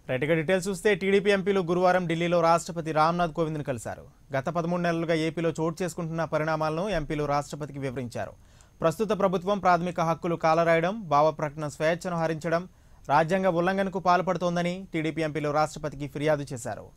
రైట్గా details చూస్తే TDP ఎంపీలు గురువారం ఢిల్లీలో రాష్ట్రపతి రామ్నాథ్ కోవింద్ను కలిశారు గత పదమూడు నెలలుగా ఏపీలో చోటు చేసుకుంటున్న పరిణామాలను ఎంపీలు రాష్ట్రపతికి వివరించారు ప్రస్తుత ప్రభుత్వం ప్రాథమిక హక్కులు కాలరాయడం భావ ప్రకటన స్వేచ్ఛను హరించడం రాజ్యాంగ ఉల్లంఘనకు పాల్పడుతోందని టీడీపీ ఎంపీలు రాష్ట్రపతికి ఫిర్యాదు చేశారు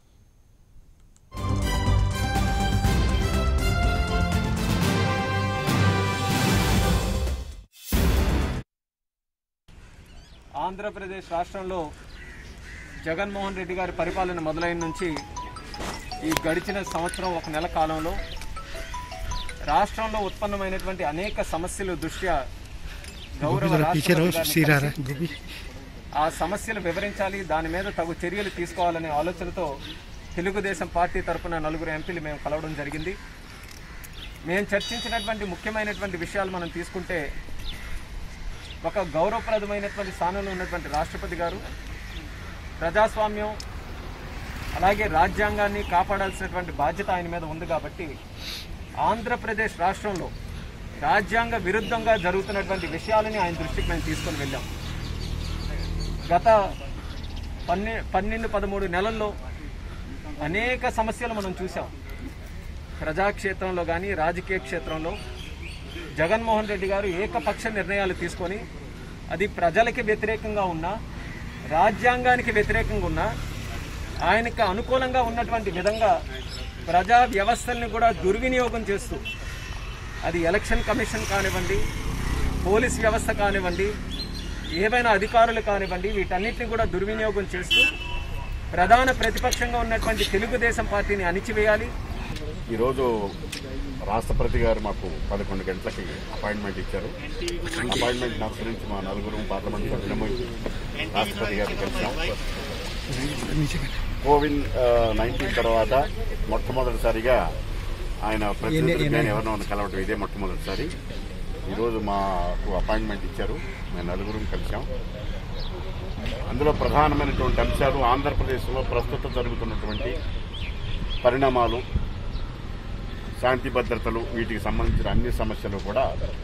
ఆంధ్రప్రదేశ్ రాష్ట్రంలో జగన్మోహన్ రెడ్డి గారి పరిపాలన మొదలైన నుంచి ఈ గడిచిన సంవత్సరం ఒక నెల కాలంలో రాష్ట్రంలో ఉత్పన్నమైనటువంటి అనేక సమస్యల దృష్ట్యా గౌరవ రాష్ట్రపతి గారిని కలిసి ఆ సమస్యలు వివరించాలి దాని మీద తగు చర్యలు తీసుకోవాలనే ఆలోచనతో తెలుగుదేశం పార్టీ తరపున నలుగురు ఎంపీలు మేము కలవడం జరిగింది మేము చర్చించినటువంటి ముఖ్యమైనటువంటి విషయాలు మనం తీసుకుంటే ఒక గౌరవప్రదమైనటువంటి స్థానంలో ఉన్నటువంటి రాష్ట్రపతి గారు ప్రజాస్వామ్యం అలాగే రాజ్యాంగాన్ని కాపాడాల్సినటువంటి బాధ్యత ఆయన మీద ఉంది కాబట్టి ఆంధ్రప్రదేశ్ రాష్ట్రంలో రాజ్యాంగ విరుద్ధంగా జరుగుతున్నటువంటి విషయాలని ఆయన దృష్టికి మేము తీసుకొని వెళ్ళాం గత పన్నె పన్నెండు పదమూడు నెలల్లో అనేక సమస్యలు మనం చూసాం ప్రజాక్షేత్రంలో కానీ రాజకీయ క్షేత్రంలో జగన్మోహన్ రెడ్డి గారు ఏకపక్ష నిర్ణయాలు తీసుకొని అది ప్రజలకి వ్యతిరేకంగా ఉన్నా రాజ్యాంగానికి వ్యతిరేకంగా ఉన్నా ఆయనకు అనుకూలంగా ఉన్నటువంటి విధంగా ప్రజా వ్యవస్థల్ని కూడా దుర్వినియోగం చేస్తూ అది ఎలక్షన్ కమిషన్ కానివ్వండి పోలీస్ వ్యవస్థ కానివ్వండి ఏవైనా అధికారులు కానివ్వండి వీటన్నిటిని కూడా దుర్వినియోగం చేస్తూ ప్రధాన ప్రతిపక్షంగా ఉన్నటువంటి తెలుగుదేశం పార్టీని అణిచివేయాలి ఈరోజు రాష్ట్రపతి గారు మాకు పదకొండు గంటలకి అపాయింట్మెంట్ ఇచ్చారు అపాయింట్మెంట్ అనుసరించి మా నలుగురు పార్లమెంట్ సభ్యులము రాష్ట్రపతి గారిని కలిసాం కోవిడ్ నైన్టీన్ తర్వాత మొట్టమొదటిసారిగా ఆయన ప్రతినిధులు నేను ఎవరినో ఒకరిని కలవటం ఇదే మొట్టమొదటిసారి ఈరోజు మాకు అపాయింట్మెంట్ ఇచ్చారు మేము నలుగురు కలిసాం అందులో ప్రధానమైనటువంటి అంశాలు ఆంధ్రప్రదేశ్లో ప్రస్తుతం జరుగుతున్నటువంటి పరిణామాలు శాంతి భద్రతలు వీటికి సంబంధించిన అన్ని సమస్యలు కూడా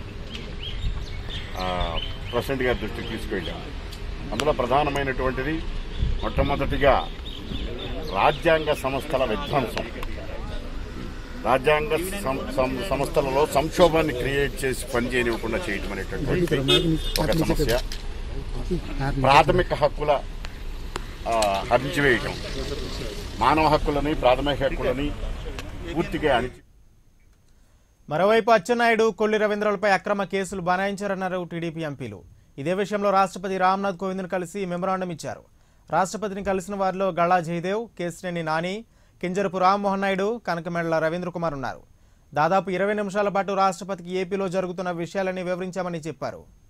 ఆ, ప్రెసిడెంట్ గారి దృష్టికి తీసుకెళ్ళాం అందులో ప్రధానమైనటువంటిది మొట్టమొదటిగా రాజ్యాంగ సంస్థల విధ్వంసం రాజ్యాంగ సం- సం- సంస్థలలో సంక్షోభాన్ని క్రియేట్ చేసి పనిచేయనివ్వకుండా చేయటం అనేటటువంటి ఒక సమస్య ప్రాథమిక హక్కుల ఆ, అణిచివేయటం మానవ హక్కులని ప్రాథమిక హక్కులని పూర్తిగా అణిచి మరోవైపు అచ్చెన్నాయుడు కొల్లి రవీంద్రలపై అక్రమ కేసులు బనాయించారన్నారు టీడీపీ ఎంపీలు ఇదే విషయంలో రాష్ట్రపతి రామ్నాథ్ కోవింద్ను కలిసి మెమరాండం ఇచ్చారు రాష్ట్రపతిని కలిసిన వారిలో గళా జయదేవ్ కేసినేని నాని కింజరపు రామ్మోహన్ నాయుడు కనకమెళ్ల రవీంద్ర కుమార్ ఉన్నారు దాదాపు ఇరవై నిమిషాల పాటు రాష్ట్రపతికి ఏపీలో జరుగుతున్న విషయాలని వివరించామని చెప్పారు